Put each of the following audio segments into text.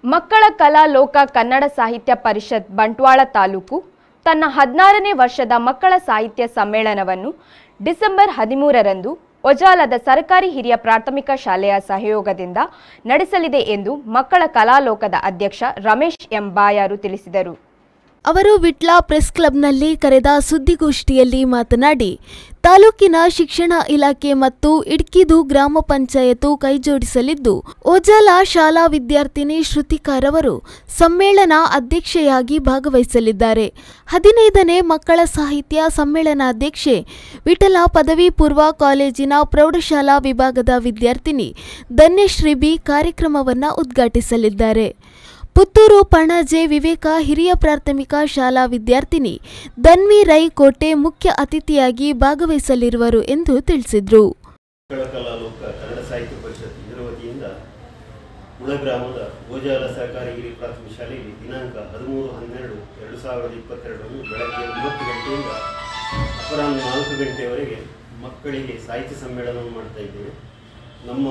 ಮಕ್ಕಳ ಕಲಾ ಲೋಕ ಕನ್ನಡ ಸಾಹಿತ್ಯ ಪರಿಷತ್ ಬಂಟ್ವಾಳ ತಾಲೂಕು ತನ್ನ ಹದಿನಾರನೇ ವರ್ಷದ ಮಕ್ಕಳ ಸಾಹಿತ್ಯ ಸಮ್ಮೇಳನವನ್ನು ಡಿಸೆಂಬರ್ ಹದಿಮೂರರಂದು ಒಜಾಲದ ಸರ್ಕಾರಿ ಹಿರಿಯ ಪ್ರಾಥಮಿಕ ಶಾಲೆಯ ಸಹಯೋಗದಿಂದ ನಡೆಸಲಿದೆ ಎಂದು ಮಕ್ಕಳ ಕಲಾಲೋಕದ ಅಧ್ಯಕ್ಷ ರಮೇಶ್ ಎಂ ಬಾಯಾರು ತಿಳಿಸಿದರು ಅವರು ವಿಟ್ಲ ಪ್ರೆಸ್ ಕ್ಲಬ್ನಲ್ಲಿ ಕರೆದ ಸುದ್ದಿಗೋಷ್ಠಿಯಲ್ಲಿ ಮಾತನಾಡಿ ತಾಲೂಕಿನ ಶಿಕ್ಷಣ ಇಲಾಖೆ ಮತ್ತು ಇಡ್ಕಿದು ಗ್ರಾಮ ಪಂಚಾಯತು ಕೈಜೋಡಿಸಲಿದ್ದು ಓಜಾಲ ಶಾಲಾ ವಿದ್ಯಾರ್ಥಿನಿ ಶ್ರುತಿಕಾರವರು ಸಮ್ಮೇಳನ ಅಧ್ಯಕ್ಷೆಯಾಗಿ ಭಾಗವಹಿಸಲಿದ್ದಾರೆ ಹದಿನೈದನೇ ಮಕ್ಕಳ ಸಾಹಿತ್ಯ ಸಮ್ಮೇಳನಾಧ್ಯಕ್ಷೆ ವಿಠಲ ಪದವಿ ಪೂರ್ವ ಕಾಲೇಜಿನ ಪ್ರೌಢಶಾಲಾ ವಿಭಾಗದ ವಿದ್ಯಾರ್ಥಿನಿ ಧನ್ಯಶ್ರೀ ಬಿ ಕಾರ್ಯಕ್ರಮವನ್ನು ಉದ್ಘಾಟಿಸಲಿದ್ದಾರೆ ಪುತ್ತೂರು ಪಣಜೆ ವಿವೇಕ ಹಿರಿಯ ಪ್ರಾಥಮಿಕ ಶಾಲಾ ವಿದ್ಯಾರ್ಥಿನಿ ಧನ್ವಿ ರೈ ಕೋಟೆ ಮುಖ್ಯ ಅತಿಥಿಯಾಗಿ ಭಾಗವಹಿಸಲಿರುವರು ಎಂದು ತಿಳಿಸಿದರು ಮಕ್ಕಳ ಕಲಾಲೋಕ ಕನ್ನಡ ಸಾಹಿತ್ಯ ಪರಿಷತ್ ಇದರ ವತಿಯಿಂದ ಉಳ ಗ್ರಾಮದ ಗೋಜಾಲ ಸಹಕಾರಿ ಹಿರಿಯ ಪ್ರಾಥಮಿಕ ಶಾಲೆಯಲ್ಲಿ ದಿನಾಂಕ ಹದಿಮೂರು ಹನ್ನೆರಡು ಎರಡು ಸಾವಿರದ ಇಪ್ಪತ್ತೆರಡರಂದು ಬೆಳಗ್ಗೆ ಒಂಬತ್ತು ಗಂಟೆಯಿಂದ ಅಪರಾಹ್ನ ನಾಲ್ಕು ಗಂಟೆಯವರೆಗೆ ಮಕ್ಕಳಿಗೆ ಸಾಹಿತ್ಯ ಸಮ್ಮೇಳನವನ್ನು ಮಾಡ್ತಾ ಇದ್ದೇವೆ ನಮ್ಮ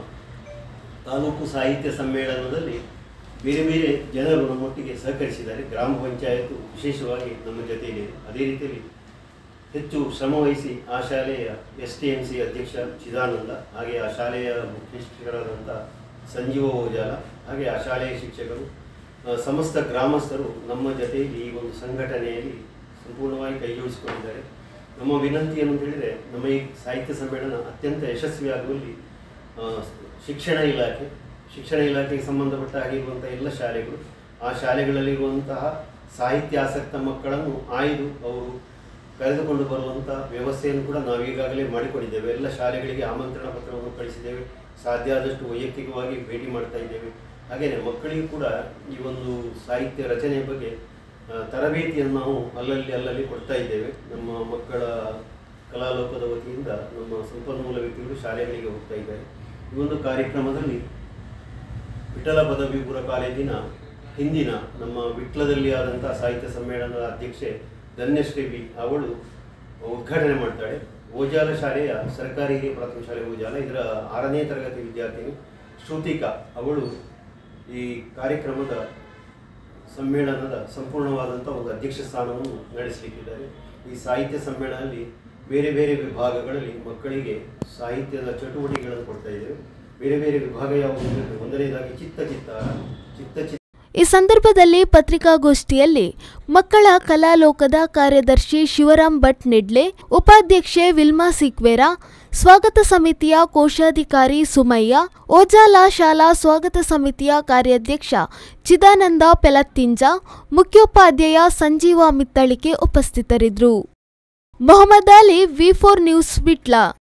ತಾಲೂಕು ಸಾಹಿತ್ಯ ಸಮ್ಮೇಳನದಲ್ಲಿ ಬೇರೆ ಬೇರೆ ಜನರು ನಮ್ಮೊಟ್ಟಿಗೆ ಸಹಕರಿಸಿದ್ದಾರೆ ಗ್ರಾಮ ಪಂಚಾಯತ್ ವಿಶೇಷವಾಗಿ ನಮ್ಮ ಜೊತೆಗೆ ಅದೇ ರೀತಿಯಲ್ಲಿ ಹೆಚ್ಚು ಶ್ರಮವಹಿಸಿ ಆ ಶಾಲೆಯ ಎಸ್ ಟಿ ಎಂ ಸಿ ಅಧ್ಯಕ್ಷ ಚಿದಾನಂದ ಹಾಗೆ ಆ ಶಾಲೆಯ ಮುಖ್ಯ ಶಿಕ್ಷಕರಾದಂಥ ಸಂಜೀವ ಓಜಾಲ ಹಾಗೆ ಆ ಶಾಲೆಯ ಶಿಕ್ಷಕರು ಆ, ಸಮಸ್ತ ಗ್ರಾಮಸ್ಥರು ನಮ್ಮ ಜೊತೆಯಲ್ಲಿ ಈ ಒಂದು ಸಂಘಟನೆಯಲ್ಲಿ ಸಂಪೂರ್ಣವಾಗಿ ಕೈಜೋಡಿಸಿಕೊಂಡಿದ್ದಾರೆ ನಮ್ಮ ವಿನಂತಿ ಏನು ಅಂತ ಹೇಳಿದರೆ ನಮ್ಮ ಈ ಸಾಹಿತ್ಯ ಸಮ್ಮೇಳನ ಅತ್ಯಂತ ಯಶಸ್ವಿಯಾಗುವಲ್ಲಿ ಆ, ಶಿಕ್ಷಣ ಇಲಾಖೆ ಶಿಕ್ಷಣ ಇಲಾಖೆಗೆ ಸಂಬಂಧಪಟ್ಟ ಆಗಿರುವಂಥ ಎಲ್ಲ ಶಾಲೆಗಳು ಆ ಶಾಲೆಗಳಲ್ಲಿರುವಂತಹ ಸಾಹಿತ್ಯಾಸಕ್ತ ಮಕ್ಕಳನ್ನು ಆಯ್ದು ಅವರು ಕರೆದುಕೊಂಡು ಬರುವಂಥ ವ್ಯವಸ್ಥೆಯನ್ನು ಕೂಡ ನಾವು ಈಗಾಗಲೇ ಮಾಡಿಕೊಂಡಿದ್ದೇವೆ ಎಲ್ಲ ಶಾಲೆಗಳಿಗೆ ಆಮಂತ್ರಣ ಪತ್ರವನ್ನು ಕಳಿಸಿದ್ದೇವೆ ಸಾಧ್ಯ ಆದಷ್ಟು ವೈಯಕ್ತಿಕವಾಗಿ ಭೇಟಿ ಮಾಡ್ತಾ ಇದ್ದೇವೆ ಹಾಗೆಯೇ ಮಕ್ಕಳಿಗೂ ಕೂಡ ಈ ಒಂದು ಸಾಹಿತ್ಯ ರಚನೆಯ ಬಗ್ಗೆ ಆ, ತರಬೇತಿಯನ್ನು ನಾವು ಅಲ್ಲಲ್ಲಿ ಅಲ್ಲಲ್ಲಿ ಕೊಡ್ತಾ ಇದ್ದೇವೆ ನಮ್ಮ ಮಕ್ಕಳ ಕಲಾಲೋಕದ ವತಿಯಿಂದ ನಮ್ಮ ಸಂಪನ್ಮೂಲ ವ್ಯಕ್ತಿಗಳು ಶಾಲೆಗಳಿಗೆ ಹೋಗ್ತಾ ಇದ್ದಾರೆ ಈ ಒಂದು ಕಾರ್ಯಕ್ರಮದಲ್ಲಿ ವಿಠಲ ಪದವಿ ಪೂರ್ವ ಕಾಲೇಜಿನ ಹಿಂದಿನ ನಮ್ಮ ವಿಟ್ಲದಲ್ಲಿ ಆದಂಥ ಸಾಹಿತ್ಯ ಸಮ್ಮೇಳನದ ಅಧ್ಯಕ್ಷೆ ಧನ್ಯಶ್ರೀ ಬಿ ಅವಳು ಉದ್ಘಾಟನೆ ಮಾಡ್ತಾಳೆ ಓಜಾಲ ಶಾಲೆಯ ಸರ್ಕಾರಿ ಹಿರಿಯ ಪ್ರಾಥಮಿಕ ಶಾಲೆ ಓಜಾಲ ಇದರ ಆರನೇ ತರಗತಿ ವಿದ್ಯಾರ್ಥಿನಿ ಶ್ರುತಿಕಾ ಅವಳು ಈ ಕಾರ್ಯಕ್ರಮದ ಸಮ್ಮೇಳನದ ಸಂಪೂರ್ಣವಾದಂಥ ಒಂದು ಅಧ್ಯಕ್ಷ ಸ್ಥಾನವನ್ನು ನಡೆಸಲಿಕ್ಕಿದ್ದಾರೆ ಈ ಸಾಹಿತ್ಯ ಸಮ್ಮೇಳನದಲ್ಲಿ ಬೇರೆ ಬೇರೆ ವಿಭಾಗಗಳಲ್ಲಿ ಮಕ್ಕಳಿಗೆ ಸಾಹಿತ್ಯದ ಚಟುವಟಿಕೆಗಳನ್ನು ಕೊಡ್ತಾ ಇದ್ದೇವೆ ಬೇರೆ ಬೇರೆ ವಿಭಾಗ ಯಾವುದು ಅಂದರೆ ಒಂದನೇದಾಗಿ ಚಿತ್ತ ಚಿತ್ತಾರ ಚಿತ್ತ ಚಿತ್ತ ಈ ಸಂದರ್ಭದಲ್ಲಿ ಪತ್ರಿಕಾಗೋಷ್ಠಿಯಲ್ಲಿ ಮಕ್ಕಳ ಕಲಾಲೋಕದ ಕಾರ್ಯದರ್ಶಿ ಶಿವರಾಮ್ ಭಟ್ ನಿಡ್ಲೆ ಉಪಾಧ್ಯಕ್ಷೆ ವಿಲ್ಮಾ ಸಿಕ್ವೇರಾ ಸ್ವಾಗತ ಸಮಿತಿಯ ಕೋಶಾಧಿಕಾರಿ ಸುಮಯ್ಯ ಓಜಾಲ ಶಾಲಾ ಸ್ವಾಗತ ಸಮಿತಿಯ ಕಾರ್ಯಾಧ್ಯಕ್ಷ ಚಿದಾನಂದ ಪೆಲತ್ತಿಂಜ ಮುಖ್ಯೋಪಾಧ್ಯಾಯ ಸಂಜೀವ ಮಿತ್ತಳಿಕೆ ಉಪಸ್ಥಿತರಿದ್ದರು Mohammed Ali V four news Vitla